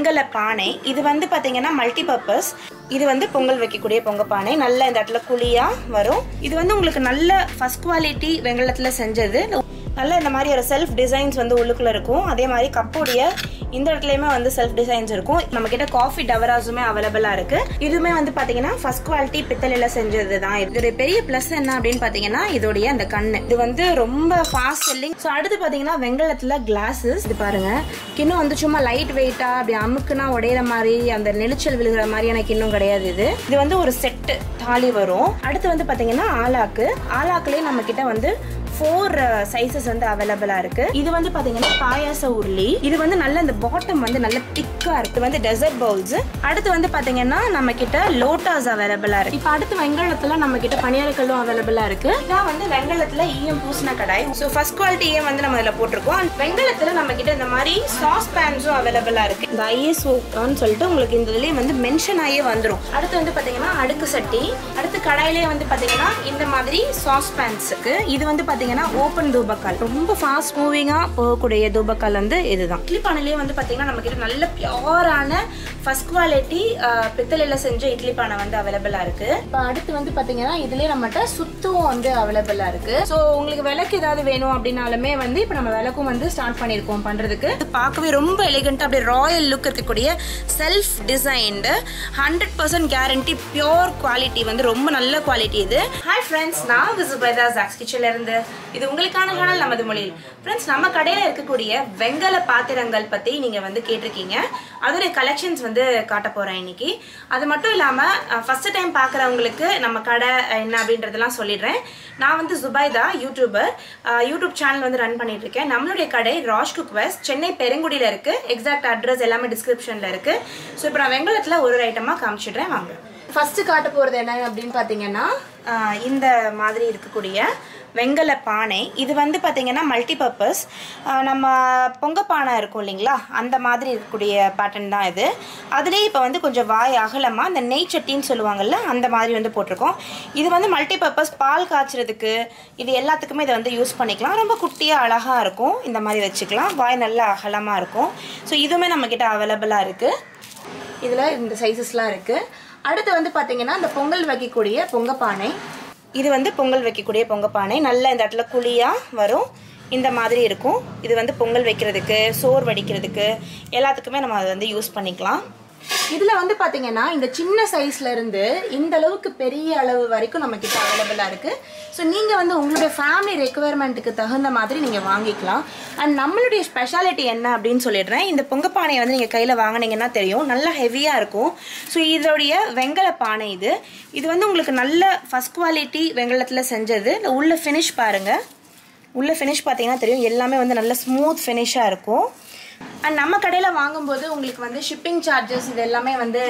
வெங்கல பானை இது வந்து பாத்தீங்கன்னா மல்டி பர்பஸ் இது வந்து பொங்கல் வைக்கக்கூடிய பொங்க பானை நல்ல இந்த இடத்துல குழியா வரும் இது வந்து உங்களுக்கு நல்ல ஃபர்ஸ்ட் குவாலிட்டி வெங்கலத்துல செஞ்சது நல்ல இந்த மாதிரி ஒரு செல்ஃப் டிசைன்ஸ் வந்து உள்ளுக்குள்ள இருக்கும் அதே மாதிரி கப்புடைய இந்த இடத்துலயுமே வந்து செல்ஃப் டிசைன்ஸ் இருக்கும் நம்ம கிட்ட காஃபி டவராஸுமே அவைலபிளா இருக்கு இதுவுமே வந்து பாத்தீங்கன்னா ஃபர்ஸ்ட் குவாலிட்டி பித்தளையில செஞ்சது தான் இதோட பெரிய பிளஸ் என்ன அப்படின்னு பாத்தீங்கன்னா இதோடைய அந்த கண்ணு இது வந்து ரொம்ப ஃபாஸ்ட் செல்லிங் ஸோ அடுத்து பாத்தீங்கன்னா வெங்கலத்துல கிளாஸஸ் இது பாருங்க கிண்ணம் வந்து சும்மா லைட் வெயிட்டா அப்படி அமுக்குனா உடையிற மாதிரி அந்த நெளிச்சல் விழுகிற மாதிரியான கிண்ணம் கிடையாது இது இது வந்து ஒரு செட்டு தாலி வரும் அடுத்து வந்து பாத்தீங்கன்னா ஆலாக்கு ஆலாக்குலயே நம்ம கிட்ட வந்து ஃபோர் சைசஸ் வந்து அவைலபிளா இருக்கு இது வந்து பாத்தீங்கன்னா பாயாச உருளி இது வந்து நல்ல இந்த பாட்டம் வந்து நல்ல திக்கா இருக்கு இது வந்து டெசர்ட் பவுல்ஸ் அடுத்து வந்து பாத்தீங்கன்னா நம்ம கிட்ட லோட்டாஸ் அவைலபிளா இருக்கு இப்போ அடுத்து வெங்கலத்துல நம்ம கிட்ட பனியாரக்கல்லும் அவைலபிளா இருக்கு இதான் வந்து வெங்கலத்துல ஈயம் பூசின கடாய் ஸோ ஃபர்ஸ்ட் குவாலிட்டி ஈயம் வந்து நம்ம இதுல போட்டிருக்கோம் And வெங்கலத்துல நம்ம கிட்ட இந்த மாதிரி சாஸ் பேன்ஸும் அவைலபிளா இருக்கு இந்த ஐஎஸ்ஓன்னு சொல்லிட்டு உங்களுக்கு இந்த இதுலயே வந்து மென்ஷன் ஆகியே வந்துரும் அடுத்து வந்து பாத்தீங்கன்னா அடுக்கு சட்டி அடுத்து கடாயிலே வந்து பாத்தீங்கன்னா இந்த மாதிரி சாஸ் பேன்ஸுக்கு இது வந்து பாத்தீங்கன்னா ஓப்பன் தூபக்கால் ரொம்ப ஃபாஸ்ட் மூவிங்கா போகக்கூடிய தூபக்கால் வந்து இதுதான் இட்லி பானையிலேயே வந்து பாத்தீங்கன்னா நம்ம கிட்ட நல்ல பியோரான ஃபர்ஸ்ட் குவாலிட்டி பித்தளையில செஞ்ச இட்லி பானை வந்து அவைலபிளா இருக்கு இப்போ அடுத்து வந்து பாத்தீங்கன்னா இதுலயே நம்மகிட்ட சுத்தும் வந்து அவைலபிளா இருக்கு ஸோ உங்களுக்கு விளக்கு ஏதாவது வேணும் அப்படின்னாலுமே வந்து இப்போ நம்ம விளக்கும் வந்து ஸ்டார்ட் பண்ணியிருக்கோம் பண்றதுக்கு இது பார்க்கவே ரொம்ப எலிகண்டா அப்படியே ராயல் லுக் இருக்கக்கூடிய self designed hundred percent guarantee pure quality வந்து ரொம்ப நல்ல குவாலிட்டி இது ஹாய் ஃப்ரெண்ட்ஸ் நான் விசுபைதா ஜாக்ஸ் கிச்சன்ல இருந்து இது உங்களுக்கான சேனல் நமது மொழியில் ஃப்ரெண்ட்ஸ் நம்ம கடையில் இருக்கக்கூடிய வெங்கல பாத்திரங்கள் பற்றி நீங்கள் வந்து கேட்டிருக்கீங்க அதோடைய கலெக்ஷன்ஸ் வந்து காட்ட போகிறேன் இன்னைக்கு அது மட்டும் இல்லாமல் ஃபஸ்ட்டு டைம் பார்க்குறவங்களுக்கு நம்ம கடை என்ன அப்படின்றதெல்லாம் சொல்லிடுறேன் நான் வந்து ஜுபைதா யூடியூபர் யூடியூப் சேனல் வந்து ரன் பண்ணிட்டு இருக்கேன் நம்மளுடைய கடை ராஜ் குக் வெஸ்ட் சென்னை பெருங்குடியில் இருக்குது எக்ஸாக்ட் அட்ரஸ் எல்லாமே டிஸ்கிரிப்ஷனில் இருக்குது ஸோ இப்போ நான் வெங்கலத்தில் ஒரு ஐட்டமாக காமிச்சிடுறேன் வாங்க ஃபர்ஸ்ட் காட்ட போகிறது என்ன அப்படின்னு பார்த்தீங்கன்னா ஆஹ் இந்த மாதிரி இருக்கக்கூடிய வெங்கல பானை இது வந்து பார்த்தீங்கன்னா மல்டி பர்பஸ் நம்ம பொங்க பானை இருக்கும் இல்லைங்களா அந்த மாதிரி இருக்கக்கூடிய பேட்டர்ன் தான் இது அதுலேயே இப்போ வந்து கொஞ்சம் வாய் அகலமாக இந்த நெய் சட்டின்னு சொல்லுவாங்கல்ல அந்த மாதிரி வந்து போட்டிருக்கோம் இது வந்து மல்டி பர்பஸ் பால் காய்ச்சறதுக்கு இது எல்லாத்துக்குமே இதை வந்து யூஸ் பண்ணிக்கலாம் ரொம்ப குட்டியாக அழகாக இருக்கும் இந்த மாதிரி வச்சுக்கலாம் வாய் நல்லா அகலமாக இருக்கும் ஸோ இதுவுமே நம்மக்கிட்ட அவைலபிளாக இருக்குது இதில் இந்த சைஸஸ்லாம் இருக்குது அடுத்து வந்து பார்த்தீங்கன்னா இந்த பொங்கல் வைக்கக்கூடிய பொங்கப்பானை இது வந்து பொங்கல் வைக்கக்கூடிய பொங்கப்பானை நல்ல இந்த இடத்துல குழியாக வரும் இந்த மாதிரி இருக்கும் இது வந்து பொங்கல் வைக்கிறதுக்கு சோறு வடிக்கிறதுக்கு எல்லாத்துக்குமே நம்ம அதை வந்து யூஸ் பண்ணிக்கலாம் இதில் வந்து பார்த்தீங்கன்னா இந்த சின்ன சைஸ்ல இருந்து இந்த அளவுக்கு பெரிய அளவு வரைக்கும் நம்ம கிட்ட அவைலபிளாக இருக்கு ஸோ நீங்கள் வந்து உங்களுடைய ஃபேமிலி ரெக்குவயர்மெண்ட்டுக்கு தகுந்த மாதிரி நீங்கள் வாங்கிக்கலாம் அண்ட் நம்மளுடைய ஸ்பெஷாலிட்டி என்ன அப்படின்னு சொல்லிடுறேன் இந்த பொங்க பானையை வந்து நீங்கள் கையில் வாங்கினீங்கன்னா தெரியும் நல்லா ஹெவியாக இருக்கும் ஸோ இதோடைய வெங்கல பானை இது இது வந்து உங்களுக்கு நல்ல ஃபஸ்ட் குவாலிட்டி வெங்கலத்தில் செஞ்சது இந்த உள்ள ஃபினிஷ் பாருங்கள் உள்ள ஃபினிஷ் பார்த்தீங்கன்னா தெரியும் எல்லாமே வந்து நல்ல ஸ்மூத் ஃபினிஷாக இருக்கும் அண்ட் நம்ம கடையில் வாங்கும்போது உங்களுக்கு வந்து ஷிப்பிங் சார்ஜஸ் இது எல்லாமே வந்து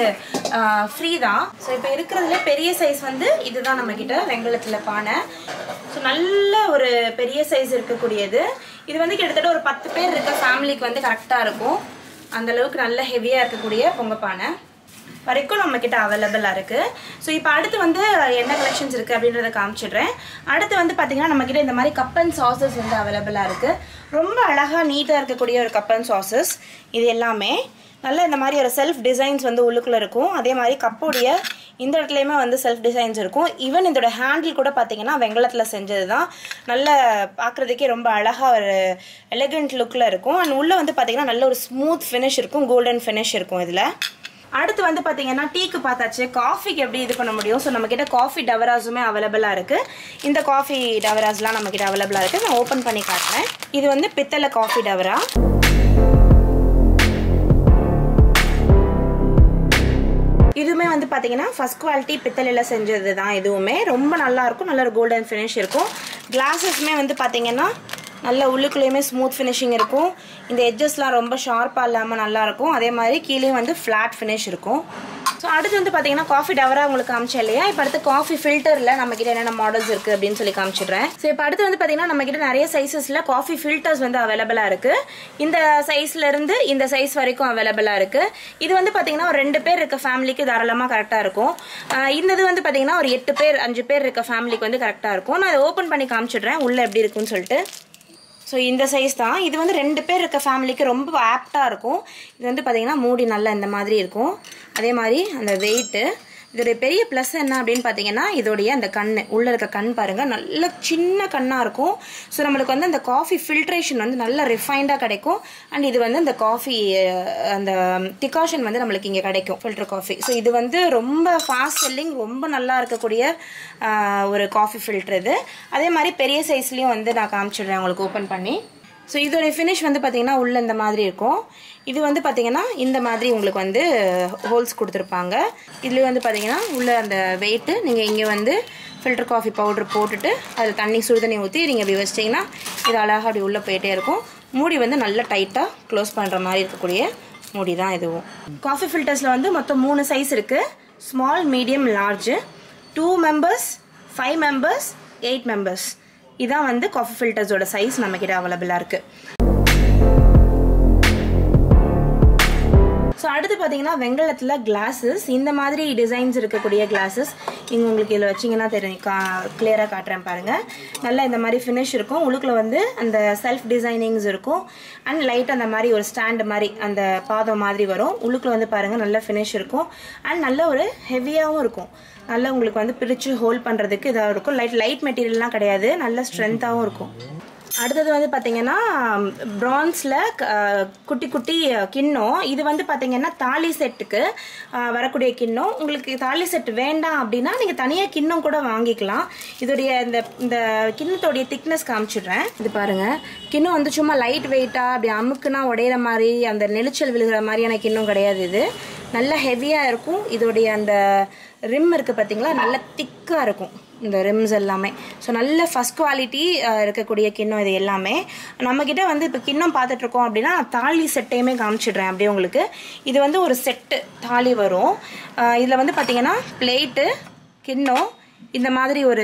ஃப்ரீ தான் ஸோ இப்போ இருக்கிறதுல பெரிய சைஸ் வந்து இதுதான் நம்மக்கிட்ட வெங்கலத்தில் பானை ஸோ நல்ல ஒரு பெரிய சைஸ் இருக்கக்கூடியது இது வந்து கிட்டத்தட்ட ஒரு பத்து பேர் இருக்க ஃபேமிலிக்கு வந்து கரெக்டாக இருக்கும் அந்த அளவுக்கு நல்ல ஹெவியாக இருக்கக்கூடிய பொங்க பானை வரைக்கும் நம்ம கிட்ட அவைலபிளாக இருக்குது ஸோ இப்போ அடுத்து வந்து என்ன கலெக்ஷன்ஸ் இருக்குது அப்படின்றத காமிச்சிடுறேன் அடுத்து வந்து பார்த்தீங்கன்னா நம்ம கிட்ட இந்த மாதிரி கப் அண்ட் சாசஸ் வந்து அவைலபிளாக இருக்குது ரொம்ப அழகாக நீட்டாக இருக்கக்கூடிய ஒரு கப் அண்ட் சாசஸ் இது எல்லாமே நல்ல இந்த மாதிரி ஒரு செல்ஃப் டிசைன்ஸ் வந்து உள்ளுக்குள்ளே இருக்கும் அதே மாதிரி கப்புடைய இந்த இடத்துலையுமே வந்து செல்ஃப் டிசைன்ஸ் இருக்கும் ஈவன் இதோட ஹேண்டில் கூட பார்த்தீங்கன்னா வெங்கலத்தில் செஞ்சது தான் நல்ல பார்க்குறதுக்கே ரொம்ப அழகாக ஒரு எலகண்ட் லுக்கில் இருக்கும் அண்ட் உள்ளே வந்து பார்த்தீங்கன்னா நல்ல ஒரு ஸ்மூத் ஃபினிஷ் இருக்கும் கோல்டன் ஃபினிஷ் இருக்கும் இதில் அடுத்து வந்து பார்த்தீங்கன்னா டீக்கு பார்த்தாச்சு காஃபிக்கு எப்படி இது பண்ண முடியும் ஸோ நம்மக்கிட்ட காஃபி டவராஸுமே அவைலபிளாக இருக்குது இந்த காஃபி டவராஸ்லாம் நம்மக்கிட்ட அவைலபிளாக இருக்குது நான் ஓப்பன் பண்ணி காட்டுறேன் இது வந்து பித்தளை காஃபி டவரா இதுவுமே வந்து பார்த்தீங்கன்னா ஃபர்ஸ்ட் குவாலிட்டி பித்தளையில் செஞ்சது தான் இதுவுமே ரொம்ப நல்லா இருக்கும் நல்ல ஒரு கோல்டன் ஃபினிஷ் இருக்கும் கிளாஸஸ்மே வந்து பார்த்தீங்கன்னா நல்ல உள்ளுக்குள்ளேயுமே ஸ்மூத் ஃபினிஷிங் இருக்கும் இந்த எட்ஜஸ்லாம் ரொம்ப ஷார்ப்பாக இல்லாமல் நல்லா இருக்கும் அதே மாதிரி கீழே வந்து ஃப்ளாட் ஃபினிஷ் இருக்கும் ஸோ அடுத்து வந்து பார்த்தீங்கன்னா காஃபி டவராக உங்களுக்கு காமிச்சேன் இல்லையா இப்போ அடுத்து காஃபி ஃபில்டரில் நம்மக்கிட்ட என்னென்ன மாடல்ஸ் இருக்குது அப்படின்னு சொல்லி காமிச்சிடுறேன் ஸோ இப்போ அடுத்து வந்து பார்த்தீங்கன்னா நம்மக்கிட்ட நிறைய சைஸஸில் காஃபி ஃபில்டர்ஸ் வந்து அவைலபிளாக இருக்குது இந்த சைஸ்லேருந்து இந்த சைஸ் வரைக்கும் அவைலபிளாக இருக்குது இது வந்து பார்த்தீங்கன்னா ஒரு ரெண்டு பேர் இருக்க ஃபேமிலிக்கு தாராளமாக கரெக்டாக இருக்கும் ஆஹ் இந்த இது வந்து பார்த்தீங்கன்னா ஒரு எட்டு பேர் அஞ்சு பேர் இருக்க ஃபேமிலிக்கு வந்து கரெக்டாக இருக்கும் நான் அதை ஓப்பன் பண்ணி காமிச்சிடுறேன் உள்ளே எப்படி இருக்குன்னு சொல்லிட்டு ஸோ இந்த சைஸ் தான் இது வந்து ரெண்டு பேர் இருக்க ஃபேமிலிக்கு ரொம்ப ஆப்டாக இருக்கும் இது வந்து பார்த்தீங்கன்னா மூடி நல்லா இந்த மாதிரி இருக்கும் அதே மாதிரி அந்த வெயிட்டு இதோடைய பெரிய ப்ளஸ் என்ன அப்படின்னு பார்த்தீங்கன்னா இதோடைய அந்த கண் உள்ளே இருக்க கண் பாருங்க நல்ல சின்ன கண்ணாக இருக்கும் ஸோ நம்மளுக்கு வந்து அந்த காஃபி ஃபில்ட்ரேஷன் வந்து நல்ல ரிஃபைண்டாக கிடைக்கும் அண்ட் இது வந்து அந்த காஃபி அந்த டிகாஷன் வந்து நம்மளுக்கு இங்கே கிடைக்கும் ஃபில்டர் காஃபி ஸோ இது வந்து ரொம்ப ஃபாஸ்ட் செல்லிங் ரொம்ப நல்லா இருக்கக்கூடிய ஆஹ், ஒரு காஃபி ஃபில்டர் இது அதே மாதிரி பெரிய சைஸ்லேயும் வந்து நான் காமிச்சிடுறேன் உங்களுக்கு ஓப்பன் பண்ணி ஸோ இதோடைய ஃபினிஷ் வந்து பார்த்தீங்கன்னா உள்ள இந்த மாதிரி இருக்கும் இது வந்து பார்த்தீங்கன்னா இந்த மாதிரி உங்களுக்கு வந்து ஹோல்ஸ் கொடுத்துருப்பாங்க இதுலேயே வந்து பார்த்தீங்கன்னா உள்ள அந்த வெயிட்டு நீங்கள் இங்கே வந்து ஃபில்டர் காஃபி பவுடர் போட்டுட்டு அதில் தண்ணி சுடுதண்ணி ஊற்றி நீங்கள் இப்படி வச்சிட்டிங்கன்னா இது அழகாக அப்படி உள்ளே போயிட்டே இருக்கும் மூடி வந்து நல்லா டைட்டாக க்ளோஸ் பண்ணுற மாதிரி இருக்கக்கூடிய மூடி தான் இதுவும் காஃபி ஃபில்டர்ஸில் வந்து மொத்தம் மூணு சைஸ் இருக்குது small medium large two members five members eight members இதான் வந்து காஃபி ஃபில்டர்ஸோட சைஸ் நம்மக்கிட்ட அவைலபிளாக இருக்குது ஸோ அடுத்து பார்த்தீங்கன்னா வெங்கலத்தில் கிளாஸஸ் இந்த மாதிரி டிசைன்ஸ் இருக்கக்கூடிய கிளாஸஸ் இங்கே உங்களுக்கு இதில் வச்சிங்கன்னா தெரியும் கா கிளியராக காட்டுறேன் பாருங்கள் நல்லா இந்த மாதிரி ஃபினிஷ் இருக்கும் உள்ளுக்குள்ள வந்து அந்த செல்ஃப் டிசைனிங்ஸ் இருக்கும் அண்ட் லைட் அந்த மாதிரி ஒரு ஸ்டாண்டு மாதிரி அந்த பாதம் மாதிரி வரும் உள்ளுக்குள்ள வந்து பாருங்கள் நல்ல ஃபினிஷ் இருக்கும் அண்ட் நல்ல ஒரு ஹெவியாகவும் இருக்கும் நல்லா உங்களுக்கு வந்து பிரித்து ஹோல்ட் பண்ணுறதுக்கு இதாக இருக்கும் லைட் லைட் மெட்டீரியல்லாம் கிடையாது நல்ல ஸ்ட்ரென்த்தாகவும் இருக்கும் அடுத்தது வந்து பார்த்தீங்கன்னா பிரான்ஸில் குட்டி குட்டி அஹ், கிண்ணம் இது வந்து பார்த்தீங்கன்னா தாலி செட்டுக்கு அஹ், வரக்கூடிய கிண்ணம் உங்களுக்கு தாலி செட் வேண்டாம் அப்படின்னா நீங்கள் தனியாக கிண்ணம் கூட வாங்கிக்கலாம் இதோடைய இந்த இந்த கிண்ணத்தோடைய திக்னஸ் காமிச்சிடுறேன் இது பாருங்க கிண்ணம் வந்து சும்மா லைட் வெயிட்டாக அப்படி அமுக்குனா உடையிற மாதிரி அந்த நெளிச்சல் விழுகிற மாதிரியான கிண்ணம் கிடையாது இது நல்ல ஹெவியாக இருக்கும் இதோடைய அந்த ரிம் இருக்குது பார்த்தீங்களா நல்ல திக்காக இருக்கும் இந்த ரிம்ஸ் எல்லாமே ஸோ நல்ல ஃபஸ்ட் குவாலிட்டி இருக்கக்கூடிய கிண்ணம் இது எல்லாமே நம்மக்கிட்ட வந்து இப்போ கிண்ணம் பார்த்துட்ருக்கோம் அப்படின்னா நான் தாலி செட்டையுமே காமிச்சிடுறேன் அப்படியே உங்களுக்கு இது வந்து ஒரு செட்டு தாலி வரும் இதில் வந்து பார்த்தீங்கன்னா பிளேட்டு கிண்ணம் இந்த மாதிரி ஒரு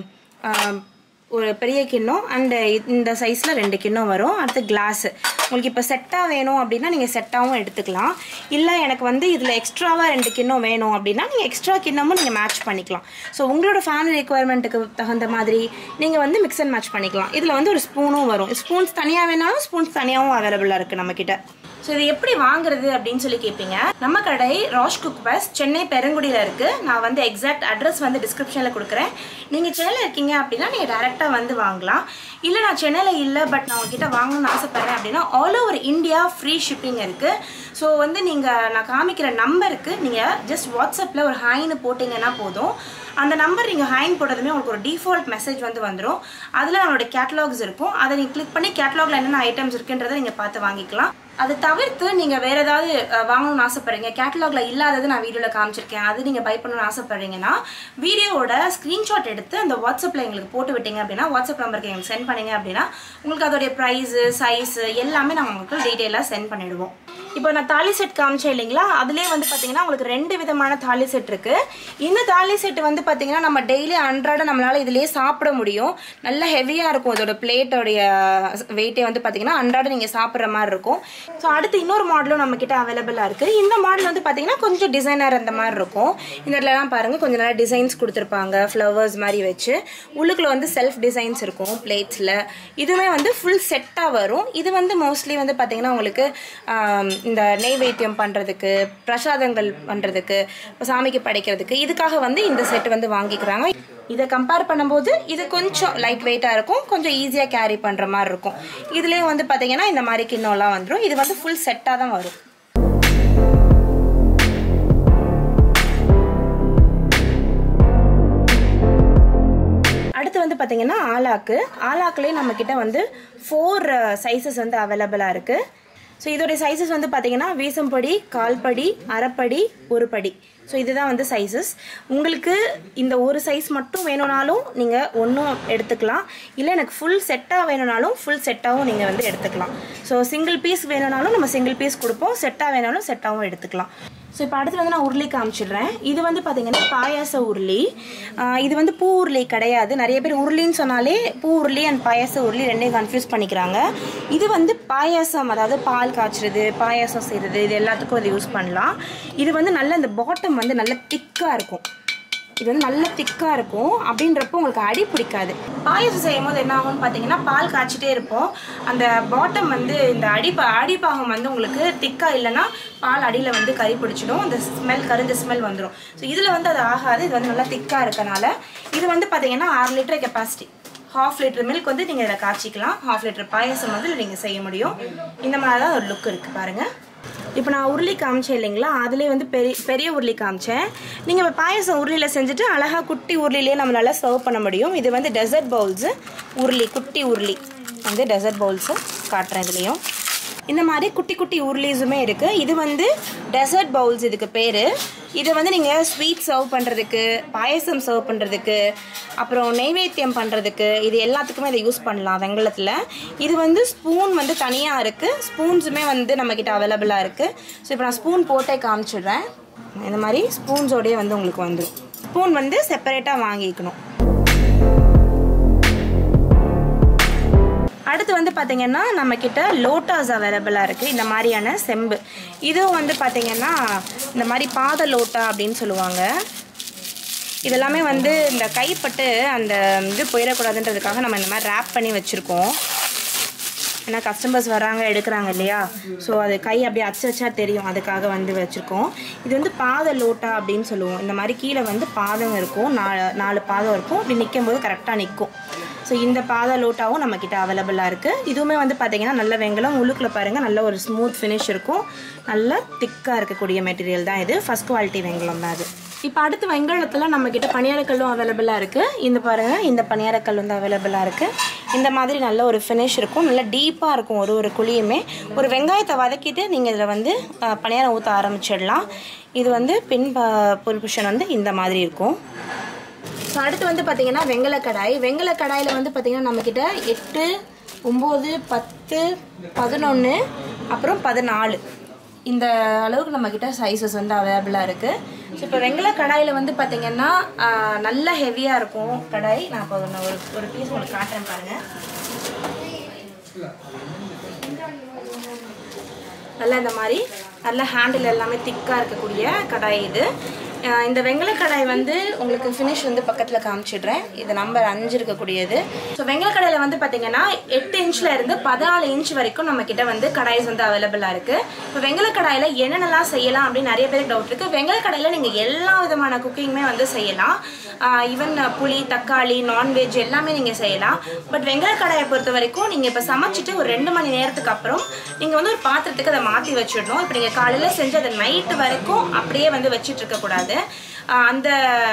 ஆஹ், ஒரு பெரிய கிண்ணம் அண்டு இந்த சைஸில் ரெண்டு கிண்ணம் வரும் அடுத்து கிளாஸு உங்களுக்கு இப்போ செட்டாக வேணும் அப்படின்னா நீங்கள் செட்டாகவும் எடுத்துக்கலாம் இல்லை எனக்கு வந்து இதில் எக்ஸ்ட்ராவாக ரெண்டு கிண்ணம் வேணும் அப்படின்னா நீங்கள் எக்ஸ்ட்ரா கிண்ணமும் நீங்கள் மேட்ச் பண்ணிக்கலாம் ஸோ உங்களோட ஃபேமிலி ரெக்குவயர்மெண்ட்டுக்கு தகுந்த மாதிரி நீங்கள் வந்து மிக்ஸ் அண்ட் மேட்ச் பண்ணிக்கலாம் இதில் வந்து ஒரு ஸ்பூனும் வரும் ஸ்பூன்ஸ் தனியாக வேணாலும் ஸ்பூன்ஸ் தனியாகவும் அவைலபிளாக இருக்குது நம்மக்கிட்ட ஸோ இது எப்படி வாங்குறது அப்படின்னு சொல்லி கேட்பீங்க நம்ம கடை ராஷ் குக் பஸ் சென்னை பெருங்குடியில் இருக்குது நான் வந்து எக்ஸாக்ட் அட்ரஸ் வந்து டிஸ்கிரிப்ஷனில் கொடுக்குறேன் நீங்கள் சென்னையில் இருக்கீங்க அப்படின்னா நீங்கள் டேரெக்டாக வந்து வாங்கலாம் இல்லை நான் சென்னையில் இல்லை பட் நான் உங்ககிட்ட வாங்கணும்னு ஆசைப்பட்றேன் அப்படின்னா all over India free shipping இருக்குது ஸோ வந்து நீங்கள் நான் காமிக்கிற நம்பருக்கு நீங்கள் ஜஸ்ட் வாட்ஸ்அப்பில் ஒரு ஹாய்னு போட்டிங்கன்னா போதும் அந்த நம்பர் நீங்கள் ஹேங் போட்டதுமே உங்களுக்கு ஒரு டிஃபால்ட் மெசேஜ் வந்து வந்துடும் அதில் நம்மளோட கேட்லாக்ஸ் இருக்கும் அதை நீங்கள் கிளிக் பண்ணி கேட்லாகில் என்னென்ன ஐட்டம்ஸ் இருக்குன்றதை நீங்கள் பார்த்து வாங்கிக்கலாம் அது தவிர்த்து நீங்கள் வேறு ஏதாவது அஹ், வாங்கணும்னு ஆசைப்படுறீங்க கேட்டலாகில் இல்லாதது நான் வீடியோவில் காமிச்சிருக்கேன் அது நீங்கள் பை பண்ணணும்னு ஆசைப்படுறீங்கன்னா வீடியோவோட ஸ்க்ரீன்ஷாட் எடுத்து அந்த வாட்ஸ்அப்பில் எங்களுக்கு போட்டு விட்டீங்க அப்படின்னா வாட்ஸ்அப் நம்பருக்கு எங்களுக்கு சென்ட் பண்ணீங்க அப்படின்னா உங்களுக்கு அதோடைய ப்ரைஸு சைஸு எல்லாமே நாங்கள் உங்களுக்கு டீட்டெயிலாக சென்ட் பண்ணிடுவோம் இப்போ நான் தாலி செட் காமிச்சேன் இல்லைங்களா அதுலேயே வந்து பார்த்தீங்கன்னா உங்களுக்கு ரெண்டு விதமான தாலி செட் இருக்கு இந்த தாலி செட் வந்து பார்த்தீங்கன்னா நம்ம டெய்லி அன்றாட நம்மளால இதுலயே சாப்பிட முடியும் நல்ல ஹெவியாக இருக்கும் இதோட பிளேட்டோடைய வெயிட்டே வந்து பார்த்தீங்கன்னா அன்றாட நீங்கள் சாப்பிட்ற மாதிரி இருக்கும் ஸோ அடுத்து இன்னொரு மாடலும் நம்ம கிட்ட அவைலபிளாக இருக்கு இந்த மாடல் வந்து பார்த்தீங்கன்னா கொஞ்சம் டிசைனர் அந்த மாதிரி இருக்கும் இந்த இடத்துலலாம் பாருங்க கொஞ்சம் நல்லா டிசைன்ஸ் கொடுத்துருப்பாங்க ஃப்ளவர்ஸ் மாதிரி வச்சு உள்ளுக்குள்ள வந்து செல்ஃப் டிசைன்ஸ் இருக்கும் பிளேட்ஸில் இதுவுமே வந்து ஃபுல் செட்டாக வரும் இது வந்து மோஸ்ட்லி வந்து பார்த்தீங்கன்னா உங்களுக்கு ஆம், இந்த நெய்வேத்தியம் பண்ணுறதுக்கு பிரசாதங்கள் பண்ணுறதுக்கு சாமிக்கு படைக்கிறதுக்கு இதுக்காக வந்து இந்த செட் வந்து வாங்கிக்கிறாங்க இதை கம்பேர் பண்ணும்போது இது கொஞ்சம் லைட் வெயிட்டாக இருக்கும் கொஞ்சம் ஈஸியாக கேரி பண்ணுற மாதிரி இருக்கும் இதுலேயும் வந்து பார்த்தீங்கன்னா இந்த மாதிரி கிண்ணம்லாம் வந்துடும் இது வந்து ஃபுல் செட்டாக தான் வரும் அடுத்து வந்து பார்த்தீங்கன்னா ஆலாக்கு ஆலாக்குலேயே நம்மக்கிட்ட வந்து ஃபோர் சைஸஸ் வந்து அவைலபிளாக இருக்குது ஸோ இதோடைய சைஸஸ் வந்து பார்த்தீங்கன்னா வீசம்படி கால்படி அரைப்படி ஒரு படி ஸோ இதுதான் வந்து சைஸஸ் உங்களுக்கு இந்த ஒரு சைஸ் மட்டும் வேணும்னாலும் நீங்கள் ஒன்றும் எடுத்துக்கலாம் இல்லை எனக்கு ஃபுல் செட்டாக வேணும்னாலும் ஃபுல் செட்டாகவும் நீங்கள் வந்து எடுத்துக்கலாம் ஸோ சிங்கிள் பீஸ் வேணும்னாலும் நம்ம சிங்கிள் பீஸ் கொடுப்போம் செட்டாக வேணாலும் செட்டாகவும் எடுத்துக்கலாம் ஸோ இப்போ அடுத்து வந்து நான் உருளி காமிச்சிடுறேன் இது வந்து பார்த்தீங்கன்னா பாயாச உருளி ஆஹ் இது வந்து பூ உருளி கிடையாது நிறைய பேர் உருளின்னு சொன்னாலே பூ உருளி அண்ட் பாயாச உருளி ரெண்டையும் கன்ஃபியூஸ் பண்ணிக்கிறாங்க இது வந்து பாயாசம் அதாவது பால் காய்ச்சுறது பாயாசம் செய்கிறது இது எல்லாத்துக்கும் இது யூஸ் பண்ணலாம் இது வந்து நல்ல இந்த பாட்டம் வந்து நல்ல திக்காக இருக்கும் இது வந்து நல்ல திக்காக இருக்கும் அப்படின்றப்போ உங்களுக்கு அடி பிடிக்காது பாயசம் செய்யும் போது என்ன ஆகும்னு பார்த்தீங்கன்னா பால் காய்ச்சிட்டே இருப்போம் அந்த பாட்டம் வந்து இந்த அடிப்பா அடிப்பாகம் வந்து உங்களுக்கு திக்காக இல்லைன்னா பால் அடியில் வந்து கறி பிடிச்சிடும் அந்த ஸ்மெல் கருந்த ஸ்மெல் வந்துடும் ஸோ இதில் வந்து அது ஆகாது இது வந்து நல்லா திக்காக இருக்கனால இது வந்து பார்த்தீங்கன்னா ஆறு litre capacity half litre milk வந்து நீங்கள் இதில் காய்ச்சிக்கலாம் ஹாஃப் லிட்டர் பாயசம் வந்து நீங்கள் செய்ய முடியும் இந்த மாதிரி தான் ஒரு லுக் இருக்குது பாருங்கள் இப்போ நான் உருளி காமிச்சேன் இல்லைங்களா அதுலேயே வந்து பெரிய பெரிய உருளி காமிச்சேன் நீங்கள் இப்போ பாயசம் உருளியில் செஞ்சுட்டு அழகாக குட்டி உருளிலே நம்மளால் சர்வ் பண்ண முடியும் இது வந்து டெசர்ட் பவுல்ஸு உருளி குட்டி உருளி வந்து டெசர்ட் பவுல்ஸு காட்டுறேன் இதுலேயும் இந்த மாதிரி குட்டி குட்டி உருளீஸுமே இருக்குது இது வந்து டெசர்ட் பவுல்ஸ் இதுக்கு பேர் இது வந்து நீங்கள் ஸ்வீட் சர்வ் பண்ணுறதுக்கு பாயசம் சர்வ் பண்ணுறதுக்கு அப்புறம் நெய்வேத்தியம் பண்ணுறதுக்கு இது எல்லாத்துக்குமே இதை யூஸ் பண்ணலாம் வெங்கலத்தில் இது வந்து ஸ்பூன் வந்து தனியாக இருக்குது ஸ்பூன்ஸுமே வந்து நம்மக்கிட்ட அவைலபிளாக இருக்குது ஸோ இப்போ நான் ஸ்பூன் போட்டே காமிச்சிடுறேன் இந்த மாதிரி ஸ்பூன்ஸோடயே வந்து உங்களுக்கு வந்துடும் ஸ்பூன் வந்து செப்பரேட்டாக வாங்கிக்கணும் அடுத்து வந்து பார்த்தீங்கன்னா நம்மக்கிட்ட லோட்டாஸ் அவைலபிளாக இருக்குது இந்த மாதிரியான செம்பு இதுவும் வந்து பார்த்தீங்கன்னா இந்த மாதிரி பாத லோட்டா அப்படின்னு சொல்லுவாங்க இதெல்லாமே வந்து இந்த கைப்பட்டு அந்த இது போயிடக்கூடாதுன்றதுக்காக நம்ம இந்த மாதிரி ரேப் பண்ணி வச்சுருக்கோம் ஏன்னா கஸ்டமர்ஸ் வராங்க எடுக்கிறாங்க இல்லையா ஸோ அது கை அப்படியே அச்சு அச்சா தெரியும் அதுக்காக வந்து வச்சுருக்கோம் இது வந்து பாத லோட்டா அப்படின்னு சொல்லுவோம் இந்த மாதிரி கீழே வந்து பாதம் இருக்கும் நாலு நாலு பாதம் இருக்கும் இப்படி நிற்கும் போது கரெக்டாக நிற்கும் ஸோ இந்த பாத லோட்டாவும் நம்மக்கிட்ட அவைலபிளாக இருக்குது இதுவுமே வந்து பார்த்தீங்கன்னா நல்ல வெங்கலம் உள்ளுக்குள்ள பாருங்கள் நல்ல ஒரு ஸ்மூத் ஃபினிஷ் இருக்கும் நல்ல திக்காக இருக்கக்கூடிய மெட்டீரியல் தான் இது ஃபஸ்ட் குவாலிட்டி வெங்கலம் தான் அது இப்போ அடுத்து வெங்கலத்தில் நம்மக்கிட்ட பணியாரக்கல்லும் அவைலபிளாக இருக்குது இந்த பாருங்கள் இந்த பணியாரக்கல் வந்து அவைலபிளாக இருக்குது இந்த மாதிரி நல்ல ஒரு ஃபினிஷ் இருக்கும் நல்ல டீப்பாக இருக்கும் ஒரு ஒரு குழியுமே ஒரு வெங்காயத்தை வதக்கிட்டு நீங்கள் இதில் வந்து அஹ், பணியாரம் ஊற்ற ஆரம்பிச்சிடலாம் இது வந்து பின் பொசிஷன் வந்து இந்த மாதிரி இருக்கும் ஸோ அடுத்து வந்து பார்த்தீங்கன்னா வெங்கல கடாய் வெங்கல கடாயில் வந்து பார்த்தீங்கன்னா நம்மக்கிட்ட எட்டு ஒம்பது பத்து பதினொன்று அப்புறம் பதினாலு இந்த அளவுக்கு நம்மக்கிட்ட சைஸஸ் வந்து அவைலபிளாக இருக்குது ஸோ இப்போ வெங்கல கடாயில் வந்து பார்த்தீங்கன்னா ஆஹ், நல்ல ஹெவியாக இருக்கும் கடாய் நான் இப்போ ஒன்று ஒரு ஒரு பீஸ் உங்களுக்கு காட்டுறேன் பாருங்கள் நல்லா இந்த மாதிரி நல்ல ஹேண்டில் எல்லாமே திக்காக இருக்கக்கூடிய கடாய் இது அஹ் இந்த வெங்கல கடாய் வந்து உங்களுக்கு ஃபினிஷ் வந்து பக்கத்தில் காமிச்சிடுறேன் இது நம்பர் அஞ்சு இருக்கக்கூடியது ஸோ வெங்கல கடாயில் வந்து பார்த்தீங்கன்னா எட்டு இன்ச்சில் இருந்து பதினாலு இன்ச் வரைக்கும் நம்ம கிட்ட வந்து கடாய்ஸ் வந்து அவைலபிளாக இருக்குது இப்போ வெங்கல கடாயில் என்னென்னலாம் செய்யலாம் அப்படின்னு நிறைய பேருக்கு டவுட் இருக்குது வெங்கல கடாயில் நீங்கள் எல்லா விதமான குக்கிங்குமே வந்து செய்யலாம் ஈவன் புளி தக்காளி நான்வெஜ் எல்லாமே நீங்கள் செய்யலாம் பட் வெங்கல கடாயை பொறுத்த வரைக்கும் நீங்கள் இப்போ சமைச்சிட்டு ஒரு ரெண்டு மணி நேரத்துக்கு அப்புறம் நீங்கள் வந்து ஒரு பாத்திரத்துக்கு அதை மாற்றி வச்சிடணும் இப்போ நீங்கள் காலையில் செஞ்சு அதை நைட்டு வரைக்கும் அப்படியே வந்து வச்சிட்டு இருக்கக்கூடாது ஆஹ் அந்த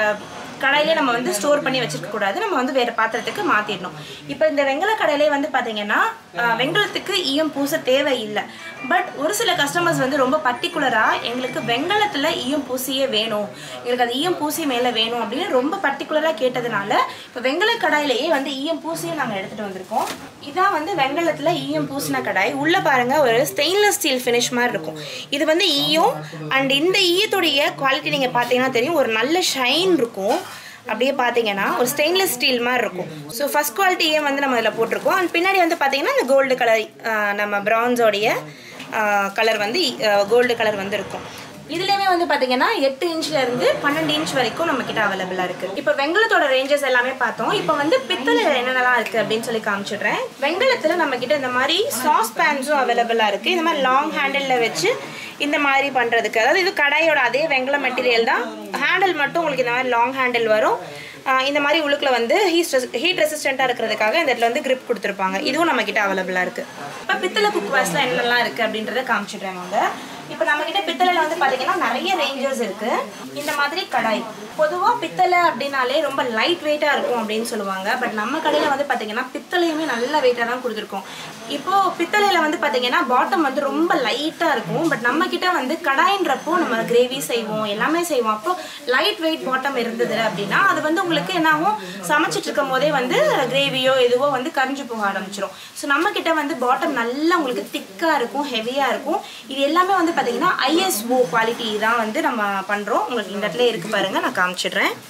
கடாயிலே நம்ம வந்து ஸ்டோர் பண்ணி வச்சிருக்க கூடாது நம்ம வந்து வேற பாத்திரத்துக்கு மாத்திடணும் இப்போ இந்த வெங்கல கடாயிலே வந்து பாத்தீங்கன்னா ஆஹ் வெங்கலத்துக்கு ஈயம் பூச தேவையில்லை பட் ஒரு சில கஸ்டமர்ஸ் வந்து ரொம்ப பர்டிகுலரா எங்களுக்கு வெங்கலத்துல ஈயம் பூசியே வேணும் எங்களுக்கு அது ஈயம் பூசி மேல வேணும் அப்படின்னு ரொம்ப பர்டிகுலரா கேட்டதுனால இப்போ வெங்கல கடாயிலேயே வந்து ஈயம் பூசியும் நாங்க எடுத்துட்டு வந்திருக்கோம் இதான் வந்து வெங்கலத்துல ஈயம் பூசின கடாய் உள்ள பாருங்க ஒரு ஸ்டெயின்லெஸ் ஸ்டீல் ஃபினிஷ் மாதிரி இருக்கும் இது வந்து ஈயம் அண்ட் இந்த ஈயத்துடைய குவாலிட்டி நீங்க பாத்தீங்கன்னா தெரியும் ஒரு நல்ல ஷைன் இருக்கும் அப்படியே பார்த்தீங்கன்னா ஒரு ஸ்டெயின்லெஸ் ஸ்டீல் மாதிரி இருக்கும் ஸோ ஃபர்ஸ்ட் குவாலிட்டியே வந்து நம்ம இதில் போட்டிருக்கோம் அண்ட் பின்னாடி வந்து பார்த்தீங்கன்னா இந்த கோல்டு கலர் நம்ம பிரான்ஸோடைய கலர் வந்து கோல்டு கலர் வந்து இருக்கும் இதுலேயுமே வந்து பார்த்தீங்கன்னா எட்டு இன்ச்ல இருந்து பன்னெண்டு இன்ச் வரைக்கும் நம்ம கிட்ட அவைலபிளாக இருக்கு இப்போ வெங்கலத்தோட ரேஞ்சஸ் எல்லாமே பார்த்தோம் இப்போ வந்து பித்தளை என்னென்னலாம் இருக்கு அப்படின்னு சொல்லி காமிச்சிடுறேன் வெங்கலத்தில் நம்ம கிட்ட இந்த மாதிரி சாஸ் பேன்ஸும் அவைலபிளாக இருக்கு இந்த மாதிரி லாங் ஹேண்டிலில் வச்சு இந்த மாதிரி பண்ணுறதுக்கு அதாவது இது கடாயோட அதே வெங்கல மெட்டீரியல் தான் ஹேண்டில் மட்டும் உங்களுக்கு இந்த மாதிரி லாங் ஹேண்டில் வரும் ஆஹ் இந்த மாதிரி உள்ளுக்குள்ள வந்து ஹீட் ஹீட் ரெசிஸ்டண்ட்டாக இருக்கிறதுக்காக இந்த இடத்துல வந்து grip கொடுத்துருப்பாங்க இதுவும் நம்ம கிட்ட அவைலபிளாக இருக்கு இப்போ பித்தளை குக்வேர்ஸ்ல என்னெல்லாம் இருக்கு அப்படின்றத காமிச்சிடுறேன் வாங்க இப்போ நம்ம கிட்ட பித்தளைல வந்து பாத்தீங்கன்னா நிறைய ரேஞ்சஸ் இருக்கு இந்த மாதிரி கடாய் பொதுவா பித்தளை அப்படின்னாலே ரொம்ப லைட் வெயிட்டா இருக்கும் அப்படின்னு சொல்லுவாங்க பட் நம்ம கடையில வந்து பாத்தீங்கன்னா பித்தளையுமே நல்ல வெயிட்டா தான் கொடுத்துருக்கோம் இப்போ பித்தளையில வந்து பாத்தீங்கன்னா பாட்டம் வந்து ரொம்ப லைட்டா இருக்கும் பட் நம்ம கிட்ட வந்து கடாயின்றப்போ நம்ம கிரேவி செய்வோம் எல்லாமே செய்வோம் அப்போ லைட் வெயிட் பாட்டம் இருந்தது அப்படின்னா அது வந்து உங்களுக்கு என்னாகும் சமைச்சிட்டு இருக்கும் போதே வந்து கிரேவியோ எதுவோ வந்து கரிஞ்சு போக ஆரம்பிச்சிடும் ஸோ நம்ம கிட்ட வந்து பாட்டம் நல்லா உங்களுக்கு திக்கா இருக்கும் ஹெவியா இருக்கும் இது எல்லாமே வந்து பாத்தீங்கன்னா ஐஎஸ்ஓ குவாலிட்டி தான் வந்து நம்ம பண்றோம் உங்களுக்கு இந்த இடத்துல இருக்கு பாருங்க நான் காமிச்சிடுறேன்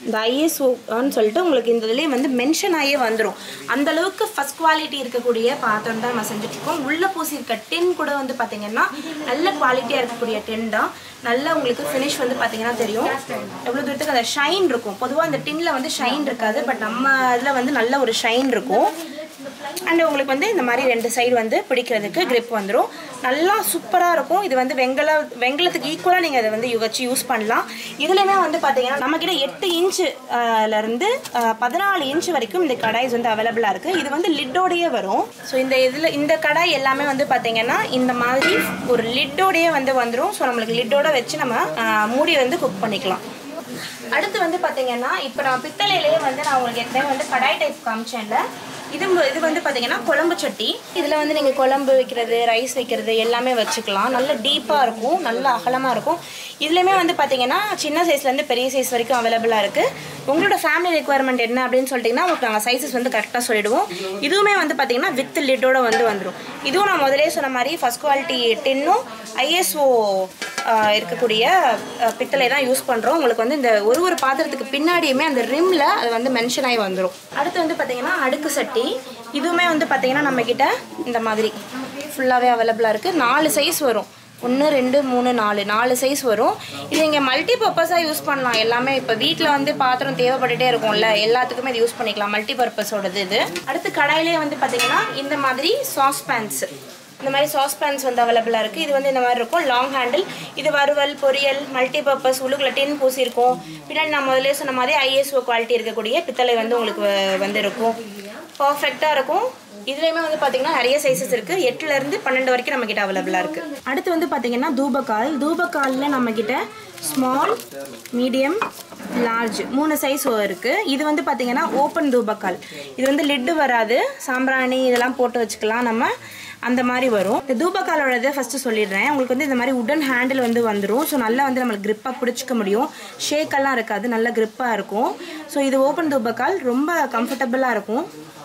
இந்த ஐஎஸ்ஓன்னு சொல்லிட்டு உங்களுக்கு இந்த இதுலேயே வந்து மென்ஷன் ஆகியே வந்துடும் அந்த அளவுக்கு ஃபஸ்ட் குவாலிட்டி இருக்கக்கூடிய பாத்திரம் தான் நம்ம செஞ்சுட்ருக்கோம் உள்ளே பூசி இருக்க டின் கூட வந்து பார்த்தீங்கன்னா நல்ல குவாலிட்டியாக இருக்கக்கூடிய டின் தான் நல்லா உங்களுக்கு ஃபினிஷ் வந்து பார்த்தீங்கன்னா தெரியும் எவ்வளோ தூரத்துக்கு அந்த ஷைன் இருக்கும் பொதுவாக அந்த டின்ல வந்து ஷைன் இருக்காது பட் நம்ம இதில் வந்து நல்ல ஒரு ஷைன் இருக்கும் அண்ட் உங்களுக்கு வந்து இந்த மாதிரி ரெண்டு சைடு வந்து பிடிக்கிறதுக்கு grip வந்துடும் நல்லா சூப்பராக இருக்கும் இது வந்து வெங்கல வெங்கலத்துக்கு ஈக்குவலாக நீங்கள் அதை வந்து வச்சு யூஸ் பண்ணலாம் இதுலையுமே வந்து பார்த்தீங்கன்னா நம்மக்கிட்ட எட்டு இன்ச்சு இருந்து பதினாலு இன்ச் வரைக்கும் இந்த கடாய்ஸ் வந்து அவைலபிளாக இருக்குது இது வந்து லிட்டோடையே வரும் ஸோ இந்த இதில் இந்த கடாய் எல்லாமே வந்து பார்த்தீங்கன்னா இந்த மாதிரி ஒரு லிட்டோடையே வந்து வந்துடும் ஸோ நம்மளுக்கு லிட்டோட வச்சு நம்ம ஆஹ், மூடி வந்து குக் பண்ணிக்கலாம் அடுத்து வந்து பார்த்தீங்கன்னா இப்போ நான் பித்தளையிலேயே வந்து நான் உங்களுக்கு ஏற்கனவே வந்து கடாய் டைப் காமிச்சேன்ல இது ம- இது வந்து பார்த்தீங்கன்னா குழம்பு சட்டி இதில் வந்து நீங்கள் குழம்பு வைக்கிறது ரைஸ் வைக்கிறது எல்லாமே வச்சுக்கலாம் நல்ல டீப்பாக இருக்கும் நல்ல அகலமாக இருக்கும் இதுலேயுமே வந்து பார்த்தீங்கன்னா சின்ன சைஸ்லேருந்து பெரிய சைஸ் வரைக்கும் அவைலபிளாக இருக்குது உங்களோட ஃபேமிலி ரெக்குவயர்மெண்ட் என்ன அப்படின்னு சொல்லிட்டிங்கன்னா உங்களுக்கு நாங்கள் சைஸஸ் வந்து கரெக்டாக சொல்லிடுவோம் இதுவுமே வந்து பார்த்தீங்கன்னா வித் லிட்டோட வந்து வந்துடும் இதுவும் நான் முதலே சொன்ன மாதிரி ஃபஸ்ட் குவாலிட்டி டின்னும் ஐஎஸ்ஓ இருக்கக்கூடிய அஹ், பித்தளை தான் யூஸ் பண்ணுறோம் உங்களுக்கு வந்து இந்த ஒரு ஒரு பாத்திரத்துக்கு பின்னாடியுமே அந்த ரிம்ல அது வந்து மென்ஷன் ஆகி வந்துடும் அடுத்து வந்து பார்த்தீங்கன்னா அடுக்கு சட்டி இதுவுமே வந்து பார்த்தீங்கன்னா நம்மக்கிட்ட இந்த மாதிரி ஃபுல்லாகவே அவைலபிளாக இருக்குது நாலு சைஸ் வரும் ஒன்று ரெண்டு மூணு நாலு நாலு சைஸ் வரும் இது நீங்கள் மல்டி பர்பஸாக யூஸ் பண்ணலாம் எல்லாமே இப்போ வீட்டில் வந்து பாத்திரம் தேவைப்பட்டுட்டே இருக்கும்ல எல்லாத்துக்குமே இது யூஸ் பண்ணிக்கலாம் மல்டி பர்பஸோடது இது அடுத்து கடாயிலே வந்து பார்த்தீங்கன்னா இந்த மாதிரி சாஸ் பேன்ஸ் இந்த மாதிரி சாஸ் பேன்ஸ் வந்து அவைலபிளாக இருக்குது இது வந்து இந்த மாதிரி இருக்கும் லாங் ஹேண்டில் இது வறுவல் பொரியல் மல்டி பர்பஸ் உள்ளுக்குள்ள டின் பூசி இருக்கும் பின்னாடி நான் முதல்ல சொன்ன மாதிரி ஐஎஸ்ஓ குவாலிட்டி இருக்கக்கூடிய பித்தளை வந்து உங்களுக்கு வ- வந்து இருக்கும் பர்ஃபெக்டாக இருக்கும் இதுலேயுமே வந்து பார்த்தீங்கன்னா நிறைய சைஸஸ் இருக்குது எட்டுலேருந்து பன்னெண்டு வரைக்கும் நம்மக்கிட்ட அவைலபிளாக இருக்குது அடுத்து வந்து பார்த்தீங்கன்னா தூபக்கால் தூபக்காலில் நம்மக்கிட்ட ஸ்மால் மீடியம் லார்ஜ் மூணு சைஸ் இருக்குது இது வந்து பார்த்தீங்கன்னா ஓப்பன் தூபக்கால் இது வந்து லிட்டு வராது சாம்பிராணி இதெல்லாம் போட்டு வச்சுக்கலாம் நம்ம அந்த மாதிரி வரும் இந்த தூபக்காலோட இதை ஃபஸ்ட்டு சொல்லிடுறேன் உங்களுக்கு வந்து இந்த மாதிரி உடன் ஹேண்டில் வந்து வந்துடும் ஸோ நல்லா வந்து நம்மளுக்கு grip-ஆ பிடிச்சிக்க முடியும் ஷேக்கெல்லாம் இருக்காது நல்ல grip-ஆ இருக்கும் ஸோ இது ஓப்பன் தூபக்கால் ரொம்ப கம்ஃபர்டபுளாக இருக்கும்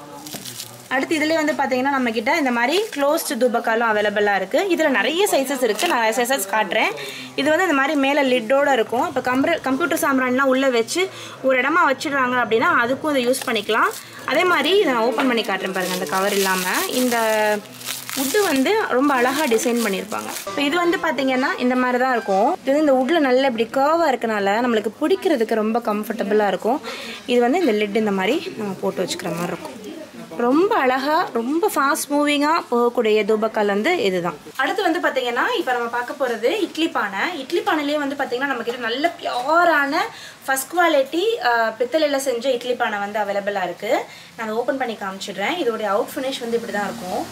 அடுத்து இதுலேயே வந்து பார்த்தீங்கன்னா நம்மக்கிட்ட இந்த மாதிரி க்ளோஸ்டு தூபக்காலும் அவைலபிளாக இருக்குது இதில் நிறைய சைஸஸ் இருக்குது நான் சைஸஸ் காட்டுறேன் இது வந்து இந்த மாதிரி மேலே லிட்டோட இருக்கும் இப்போ கம்ப்யூ கம்ப்யூட்டர் சாம்பிரான்லாம் உள்ளே வச்சு ஒரு இடமா வச்சிடுறாங்க அப்படின்னா அதுக்கும் இதை யூஸ் பண்ணிக்கலாம் அதே மாதிரி இதை நான் ஓப்பன் பண்ணி காட்டுறேன் பாருங்கள் அந்த கவர் இல்லாமல் இந்த உட்டு வந்து ரொம்ப அழகாக டிசைன் பண்ணியிருப்பாங்க இப்போ இது வந்து பார்த்தீங்கன்னா இந்த மாதிரி தான் இருக்கும் இது வந்து இந்த உட்டில் நல்ல இப்படி கர்வாக இருக்கனால நம்மளுக்கு பிடிக்கிறதுக்கு ரொம்ப கம்ஃபர்டபுளாக இருக்கும் இது வந்து இந்த லிட் இந்த மாதிரி நம்ம போட்டு வச்சுக்கிற மாதிரி இருக்கும் ரொம்ப அழகா ரொம்ப ஃபாஸ்ட் மூவிங்காக போகக்கூடிய தூபக்கால் வந்து இதுதான் அடுத்து வந்து பார்த்தீங்கன்னா இப்போ நம்ம பார்க்க போகிறது இட்லி பானை இட்லி பானையிலே வந்து பார்த்தீங்கன்னா நம்மக்கிட்ட நல்ல பியோரான ஃபஸ்ட் குவாலிட்டி பித்தளையில் செஞ்ச இட்லி பானை வந்து அவைலபிளாக இருக்குது நான் அதை ஓப்பன் பண்ணி காமிச்சிடுறேன் இதோடைய அவுட் ஃபினிஷ் வந்து இப்படி தான் இருக்கும்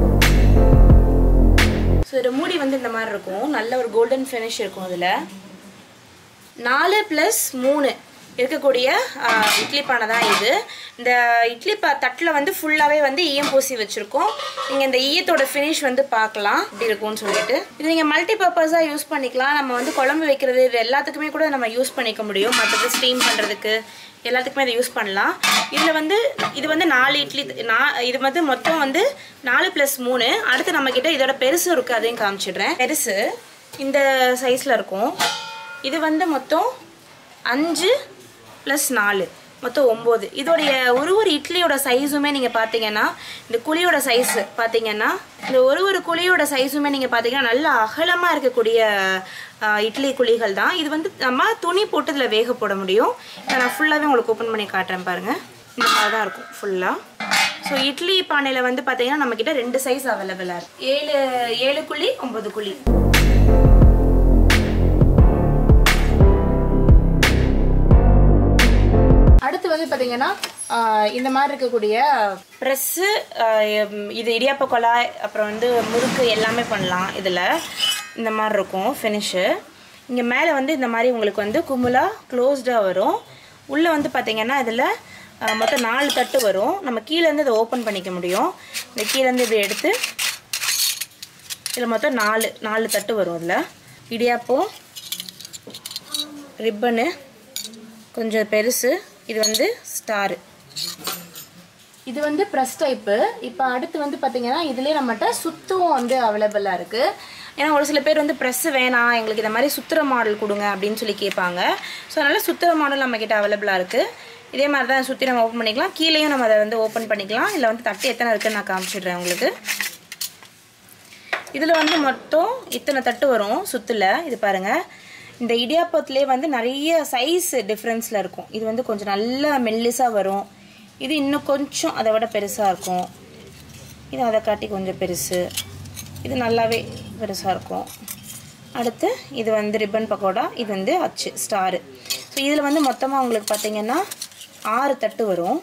ஸோ இதோட மூடி வந்து இந்த மாதிரி இருக்கும் நல்ல ஒரு கோல்டன் ஃபினிஷ் இருக்கும் அதில் நாலு ப்ளஸ் மூணு இருக்கக்கூடிய ஆ, இட்லி பானை தான் இது இந்த இட்லி பா தட்டில் வந்து ஃபுல்லாகவே வந்து ஈயம் பூசி வச்சுருக்கோம் நீங்கள் இந்த ஈயத்தோட ஃபினிஷ் வந்து பார்க்கலாம் இப்படி இருக்கும்னு சொல்லிட்டு இது நீங்கள் மல்டி பர்பஸாக யூஸ் பண்ணிக்கலாம் நம்ம வந்து குழம்பு வைக்கிறது இது எல்லாத்துக்குமே கூட நம்ம யூஸ் பண்ணிக்க முடியும் மற்றது ஸ்டீம் பண்ணுறதுக்கு எல்லாத்துக்குமே இதை யூஸ் பண்ணலாம் இதில் வந்து இது வந்து நாலு இட்லி நா இது வந்து மொத்தம் வந்து நாலு ப்ளஸ் மூணு அடுத்து நம்மக்கிட்ட இதோட பெருசு இருக்குது அதையும் காமிச்சிடுறேன் பெருசு இந்த சைஸில் இருக்கும் இது வந்து மொத்தம் அஞ்சு ப்ளஸ் நாலு மொத்தம் ஒம்பது இதோடைய ஒரு ஒரு இட்லியோட சைஸுமே நீங்கள் பார்த்தீங்கன்னா இந்த குழியோட சைஸ் பார்த்தீங்கன்னா இந்த ஒரு ஒரு குழியோட சைஸுமே நீங்கள் பார்த்தீங்கன்னா நல்ல அகலமாக இருக்கக்கூடிய ஆ, இட்லி குழிகள் தான் இது வந்து நம்ம துணி போட்டு இதில் வேக போட முடியும் இதை நான் ஃபுல்லாகவே உங்களுக்கு ஓப்பன் பண்ணி காட்டுறேன் பாருங்கள் இந்த மாதிரி தான் இருக்கும் ஃபுல்லாக ஸோ இட்லி பானையில் வந்து பார்த்தீங்கன்னா நம்மக்கிட்ட ரெண்டு சைஸ் அவைலபிளாக இருக்குது ஏழு ஏழு குழி ஒம்பது குழி அடுத்து வந்து பார்த்தீங்கன்னா ஆஹ் இந்த மாதிரி இருக்கக்கூடிய ப்ரெஸ்ஸு இது இடியாப்ப குழாய் அப்புறம் வந்து முறுக்கு எல்லாமே பண்ணலாம் இதில் இந்த மாதிரி இருக்கும் ஃபினிஷு இங்கே மேலே வந்து இந்த மாதிரி உங்களுக்கு வந்து குமுலாக க்ளோஸ்டாக வரும் உள்ளே வந்து பார்த்தீங்கன்னா இதில் மொத்தம் நாலு தட்டு வரும் நம்ம கீழேருந்து இதை ஓப்பன் பண்ணிக்க முடியும் இந்த கீழேருந்து இப்படி எடுத்து இதில் மொத்தம் நாலு நாலு தட்டு வரும் இதில் இடியாப்பம் ரிப்பனு கொஞ்சம் பெருசு இது வந்து ஸ்டாரு இது வந்து ப்ரெஸ் டைப்பு இப்போ அடுத்து வந்து பார்த்தீங்கன்னா இதுலேயே நம்மகிட்ட சுத்தும் வந்து அவைலபிளாக இருக்குது ஏன்னா ஒரு சில பேர் வந்து ப்ரெஸ் வேணாம் எங்களுக்கு இந்த மாதிரி சுத்துற மாடல் கொடுங்க அப்படின்னு சொல்லி கேட்பாங்க ஸோ அதனால் சுத்துற மாடல் நம்மக்கிட்ட அவைலபிளாக இருக்குது இதே மாதிரி தான் சுற்றி நம்ம ஓப்பன் பண்ணிக்கலாம் கீழேயும் நம்ம அதை வந்து ஓப்பன் பண்ணிக்கலாம் இல்லை வந்து தட்டு எத்தனை இருக்குன்னு நான் காமிச்சிடுறேன் உங்களுக்கு இதில் வந்து மொத்தம் இத்தனை தட்டு வரும் சுத்தில் இது பாருங்கள் இந்த இடியாப்பத்துலேயே வந்து நிறைய சைஸ் டிஃப்ரென்ஸில் இருக்கும் இது வந்து கொஞ்சம் நல்லா மெல்லிஸாக வரும் இது இன்னும் கொஞ்சம் அதை விட பெருசாக இருக்கும் இது அதை காட்டி கொஞ்சம் பெருசு இது நல்லாவே பெருசாக இருக்கும் அடுத்து இது வந்து ரிப்பன் பக்கோடா இது வந்து அச்சு ஸ்டாரு ஸோ இதில் வந்து மொத்தமாக உங்களுக்கு பார்த்தீங்கன்னா ஆறு தட்டு வரும்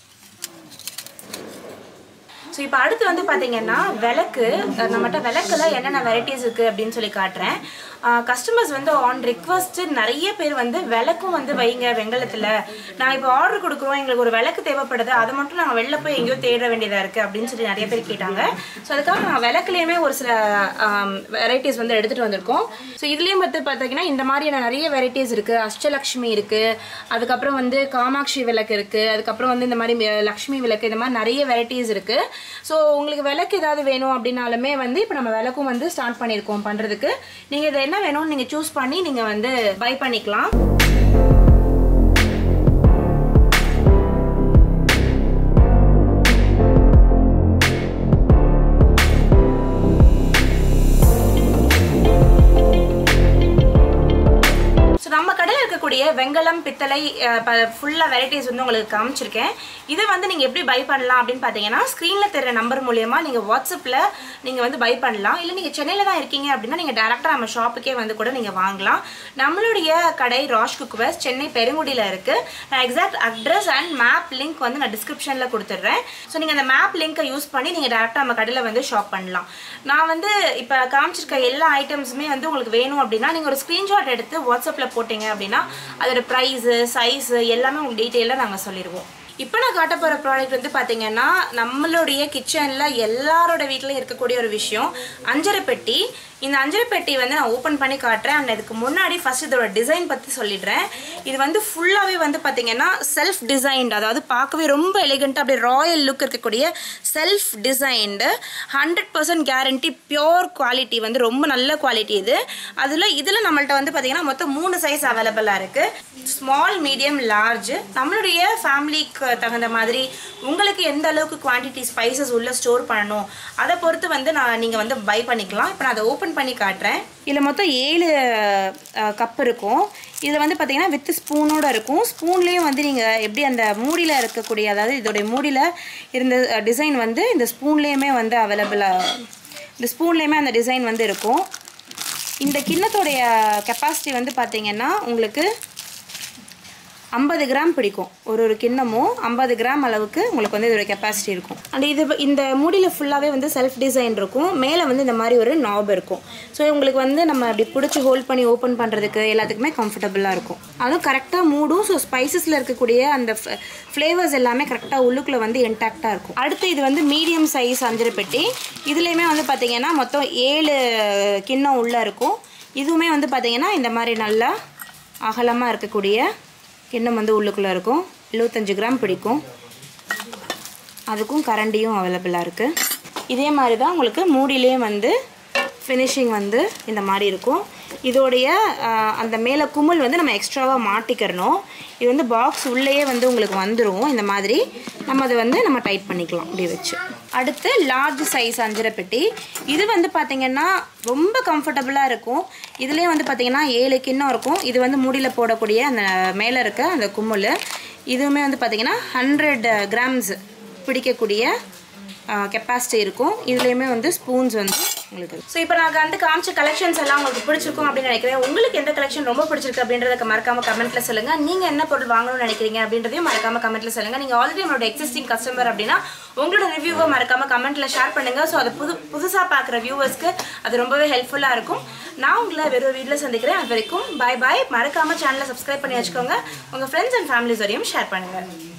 ஸோ இப்போ அடுத்து வந்து பார்த்தீங்கன்னா விளக்கு அஹ் நம்மகிட்ட விளக்குல என்னென்ன வெரைட்டிஸ் இருக்குது அப்படின்னு சொல்லி காட்டுறேன் கஸ்டமர்ஸ் வந்து ஆன் ரிக்வஸ்ட் நிறைய பேர் வந்து விளக்கும் வந்து வைங்க வெங்கலத்தில் நான் இப்போ ஆர்டர் கொடுக்குறோம் எங்களுக்கு ஒரு விளக்கு தேவைப்படுது அதை மட்டும் நாங்கள் வெளில போய் எங்கேயோ தேட வேண்டியதாக இருக்குது அப்படின்னு சொல்லி நிறைய பேர் கேட்டாங்க ஸோ அதுக்காக நாங்கள் விளக்குலேயுமே ஒரு சில வெரைட்டிஸ் வந்து எடுத்துகிட்டு வந்திருக்கோம் ஸோ இதுலேயும் பார்த்து பார்த்தீங்கன்னா இந்த மாதிரியான நிறைய வெரைட்டிஸ் இருக்குது அஷ்டலக்ஷ்மி இருக்குது அதுக்கப்புறம் வந்து காமாட்சி விளக்கு இருக்குது அதுக்கப்புறம் வந்து இந்த மாதிரி அஹ், லக்ஷ்மி விளக்கு இந்த மாதிரி நிறைய வெரைட்டிஸ் இருக்குது ஸோ உங்களுக்கு விளக்கு ஏதாவது வேணும் அப்படின்னாலுமே வந்து இப்போ நம்ம விளக்கும் வந்து ஸ்டார்ட் பண்ணியிருக்கோம் பண்ணுறதுக்கு நீங்கள் இது என்ன வேணும்னு நீங்கள் சூஸ் பண்ணி நீங்கள் வந்து பை பண்ணிக்கலாம் ஸோ நம்ம கடையில் இருக்கக்கூடிய வெங்கலம் பித்தளை ஃபுல்லாக வெரைட்டிஸ் வந்து உங்களுக்கு காமிச்சிருக்கேன் இதை வந்து நீங்கள் எப்படி பை பண்ணலாம் அப்படின்னு பார்த்தீங்கன்னா ஸ்க்ரீனில் தெரிற நம்பர் மூலயமா நீங்கள் வாட்ஸ்அப்பில் நீங்கள் வந்து பை பண்ணலாம் இல்லை நீங்கள் சென்னையில் தான் இருக்கீங்க அப்படின்னா நீங்கள் டேரெக்டாக நம்ம ஷாப்புக்கே வந்து கூட நீங்கள் வாங்கலாம் நம்மளுடைய கடை ராஷ் குக்வர்ஸ் சென்னை பெருங்குடியில் இருக்குது நான் exact address and map link வந்து நான் டிஸ்கிரிப்ஷனில் கொடுத்துட்றேன் ஸோ நீங்கள் அந்த மேப் லிங்க்கை யூஸ் பண்ணி நீங்கள் டேரெக்டாக நம்ம கடையில் வந்து ஷாப் பண்ணலாம் நான் வந்து இப்போ காமிச்சிருக்க எல்லா ஐட்டம்ஸுமே வந்து உங்களுக்கு வேணும் அப்படின்னா நீங்கள் ஒரு ஸ்க்ரீன்ஷாட் எடுத்து வாட்ஸ்அப்பில் போட்டிங்க அப்படின்னா அதோட ப்ரைஸு சைஸு எல்லாமே உங்களுக்கு டீட்டெயிலாக நாங்கள் சொல்லிடுவோம் இப்போ நான் காட்ட போகிற ப்ராடக்ட் வந்து பார்த்தீங்கன்னா நம்மளுடைய கிச்சனில் எல்லாரோட வீட்லையும் இருக்கக்கூடிய ஒரு விஷயம் அஞ்சரை பெட்டி இந்த அஞ்சரை பெட்டி வந்து நான் ஓப்பன் பண்ணி காட்டுறேன் அண்ட் இதுக்கு முன்னாடி ஃபர்ஸ்ட் இதோட டிசைன் பற்றி சொல்லிடுறேன் இது வந்து ஃபுல்லாகவே வந்து பார்த்தீங்கன்னா செல்ஃப் டிசைன்டு அதாவது பார்க்கவே ரொம்ப எலிகண்ட்டாக அப்படியே ராயல் லுக் இருக்கக்கூடிய self designed hundred percent guarantee pure quality வந்து ரொம்ப நல்ல குவாலிட்டி இது அதில் இதில் நம்மள்ட்ட வந்து பார்த்தீங்கன்னா மொத்தம் மூணு சைஸ் அவைலபிளாக இருக்குது ஸ்மால் மீடியம் லார்ஜ் நம்மளுடைய ஃபேமிலிக்கு தகுந்த மாதிரி உங்களுக்கு எந்த அளவுக்கு குவான்டிட்டி ஸ்பைசஸ் உள்ள ஸ்டோர் பண்ணணும் அதை பொறுத்து வந்து நான் நீங்கள் வந்து பை பண்ணிக்கலாம் இப்போ நான் அதை ஓப்பன் பண்ணி காட்டுறேன் இதில் மொத்தம் ஏழு கப் இருக்கும் இதில் வந்து பார்த்தீங்கன்னா வித் ஸ்பூனோட இருக்கும் ஸ்பூன்லேயும் வந்து நீங்கள் எப்படி அந்த மூடியில் இருக்கக்கூடிய அதாவது இதோடைய மூடியில் இருந்த டிசைன் வந்து இந்த ஸ்பூன்லேயுமே வந்து அவைலபிளாக இந்த ஸ்பூன்லேயுமே அந்த டிசைன் வந்து இருக்கும் இந்த கிண்ணத்தோடைய கெப்பாசிட்டி வந்து பார்த்தீங்கன்னா உங்களுக்கு ஐம்பது கிராம் பிடிக்கும் ஒரு ஒரு கிண்ணமும் ஐம்பது கிராம் அளவுக்கு உங்களுக்கு வந்து இதோட கெப்பாசிட்டி இருக்கும் அண்ட் இது இந்த மூடியில் ஃபுல்லாகவே வந்து செல்ஃப் டிசைன் இருக்கும் மேலே வந்து இந்த மாதிரி ஒரு நாப் இருக்கும் ஸோ உங்களுக்கு வந்து நம்ம அப்படி பிடிச்சி ஹோல்ட் பண்ணி ஓப்பன் பண்ணுறதுக்கு எல்லாத்துக்குமே கம்ஃபர்டபுளாக இருக்கும் அதுவும் கரெக்டாக மூடும் ஸோ ஸ்பைசஸில் இருக்கக்கூடிய அந்த ஃப்ளேவர்ஸ் எல்லாமே கரெக்டாக உள்ளுக்குள்ளே வந்து இன்டாக்டாக இருக்கும் அடுத்து இது வந்து மீடியம் சைஸ் அஞ்சரை பெட்டி இதுலேயுமே வந்து பார்த்தீங்கன்னா மொத்தம் ஏழு கிண்ணம் உள்ளே இருக்கும் இதுவுமே வந்து பார்த்தீங்கன்னா இந்த மாதிரி நல்லா அகலமாக இருக்கக்கூடிய கிண்ணம் வந்து உள்ளுக்குள்ளே இருக்கும் எழுபத்தஞ்சு கிராம் பிடிக்கும் அதுக்கும் கரண்டியும் அவைலபிளாக இருக்குது இதே மாதிரி தான் உங்களுக்கு மூடியிலையும் வந்து ஃபினிஷிங் வந்து இந்த மாதிரி இருக்கும் இதோடைய ஆஹ், அந்த மேலே குமிழ் வந்து நம்ம எக்ஸ்ட்ராவாக மாட்டிக்கிறணும் இது வந்து பாக்ஸ் உள்ளேயே வந்து உங்களுக்கு வந்துடும் இந்த மாதிரி நம்ம அதை வந்து நம்ம டைட் பண்ணிக்கலாம் இப்படி வச்சு அடுத்து லார்ஜ் சைஸ் அஞ்சரை பெட்டி இது வந்து பார்த்திங்கன்னா ரொம்ப கம்ஃபர்டபுளாக இருக்கும் இதுலேயும் வந்து பார்த்திங்கன்னா ஏழு கிண்ணம் இருக்கும் இது வந்து மூடியில் போடக்கூடிய அந்த மேலே இருக்க அந்த கும்முள் இதுவுமே வந்து பார்த்திங்கன்னா ஹண்ட்ரட் கிராம்ஸ் பிடிக்கக்கூடிய கெப்பாசிட்டி இருக்கும் இதுலேயுமே வந்து ஸ்பூன்ஸ் வந்து உங்களுக்கு ஸோ இப்போ நான் வந்து காமிச்ச கலெக்ஷன்ஸ் எல்லாம் உங்களுக்கு பிடிச்சிருக்கும் அப்படின்னு நினைக்கிறேன் உங்களுக்கு எந்த கலெக்ஷன் ரொம்ப பிடிச்சிருக்கு அப்படின்றத மறக்காம கமெண்ட்ல சொல்லுங்க நீங்க என்ன பொருள் வாங்கணும்னு நினைக்கிறீங்க அப்படின்றதையும் மறக்காம கமெண்ட்ல சொல்லுங்க நீங்க ஆல்ரெடி நம்மளோட எக்ஸிஸ்டிங் கஸ்டமர் அப்படின்னா உங்களோட ரிவ்யூவை மறக்காம கமெண்ட்ல ஷேர் பண்ணுங்க ஸோ அது புது புதுசாக பார்க்குற வியூவர்ஸ்க்கு அது ரொம்பவே ஹெல்ப்ஃபுல்லாக இருக்கும் நான் உங்களை வெறும் வீட்டில் சந்திக்கிறேன் அது வரைக்கும் பாய் பாய் மறக்காம சேனலை சப்ஸ்கிரைப் பண்ணி வச்சுக்கோங்க உங்க ஃப்ரெண்ட்ஸ் அண்ட் ஃபேமிலிஸ் வரையும் ஷேர் பண்ணுங்க